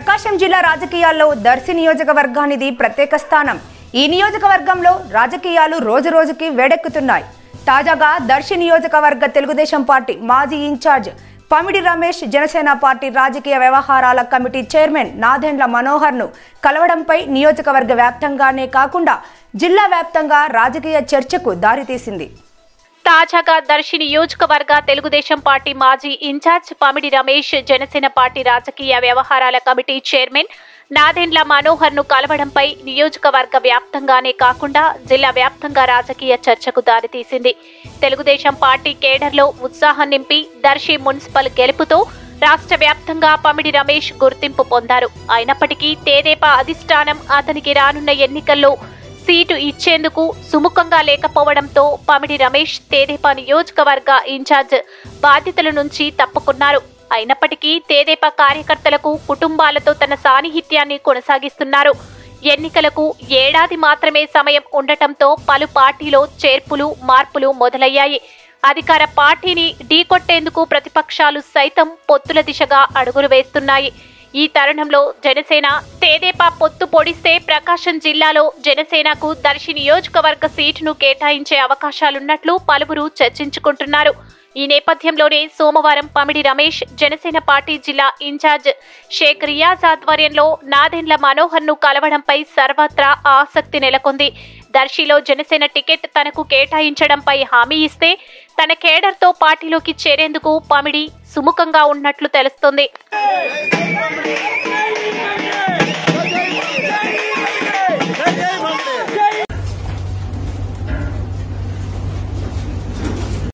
ప్రకాశం జిల్లా రాజకీయాల్లో దర్శి నియోజకవర్గానిది ప్రత్యేక స్థానం ఈ నియోజకవర్గంలో రాజకీయాలు రోజురోజుకి వేడెక్కుతున్నాయి తాజాగా దర్శి నియోజకవర్గ తెలుగుదేశం పార్టీ మాజీ ఇన్ఛార్జ్ పమిడి రమేష్ జనసేన పార్టీ రాజకీయ వ్యవహారాల కమిటీ చైర్మన్ నాదెండ్ల మనోహర్ను కలవడంపై నియోజకవర్గ వ్యాప్తంగానే కాకుండా జిల్లా వ్యాప్తంగా రాజకీయ చర్చకు దారితీసింది తాజాగా దర్శి నియోజకవర్గ తెలుగుదేశం పార్టీ మాజీ ఇన్ఛార్జ్ పమిడి రమేష్ జనసేన పార్టీ రాజకీయ వ్యవహారాల కమిటీ చైర్మన్ నాదెండ్ల మనోహర్ ను కలవడంపై నియోజకవర్గ వ్యాప్తంగానే కాకుండా జిల్లా వ్యాప్తంగా రాజకీయ చర్చకు దారితీసింది తెలుగుదేశం పార్టీ కేడర్లో ఉత్సాహం నింపి దర్శి మున్సిపల్ గెలుపుతో రాష్ట్ర వ్యాప్తంగా పమిడి రమేష్ గుర్తింపు పొందారు అయినప్పటికీ తేదేపా అధిష్టానం అతనికి రానున్న ఎన్నికల్లో సీటు ఇచ్చేందుకు సుముఖంగా లేకపోవడంతో పమిడి రమేష్ తేదేపా నియోజకవర్గ ఇన్ఛార్జ్ బాధ్యతల నుంచి తప్పుకున్నారు అయినప్పటికీ తేదేపా కార్యకర్తలకు కుటుంబాలతో తన సాన్నిహిత్యాన్ని కొనసాగిస్తున్నారు ఎన్నికలకు ఏడాది మాత్రమే సమయం ఉండటంతో పలు పార్టీలో చేర్పులు మార్పులు మొదలయ్యాయి అధికార పార్టీని ఢీకొట్టేందుకు ప్రతిపక్షాలు సైతం పొత్తుల దిశగా అడుగులు వేస్తున్నాయి ఈ తరుణంలో జనసేన తేదేపా పొత్తు పొడిస్తే ప్రకాశం జిల్లాలో జనసేనకు దర్శి నియోజకవర్గ సీటును కేటాయించే అవకాశాలున్నట్లు పలువురు చర్చించుకుంటున్నారు ఈ నేపథ్యంలోనే సోమవారం పమిడి రమేష్ జనసేన పార్టీ జిల్లా ఇన్ఛార్జ్ షేక్ రియాజ్ ఆధ్వర్యంలో నాదెండ్ల మనోహర్ ను కలవడంపై సర్వత్రా ఆసక్తి నెలకొంది దర్శిలో జనసేన టికెట్ తనకు కేటాయించడంపై హామీ ఇస్తే తన కేడర్తో పార్టీలోకి చేరేందుకు పమిడి సుముఖంగా ఉన్నట్లు తెలుస్తోంది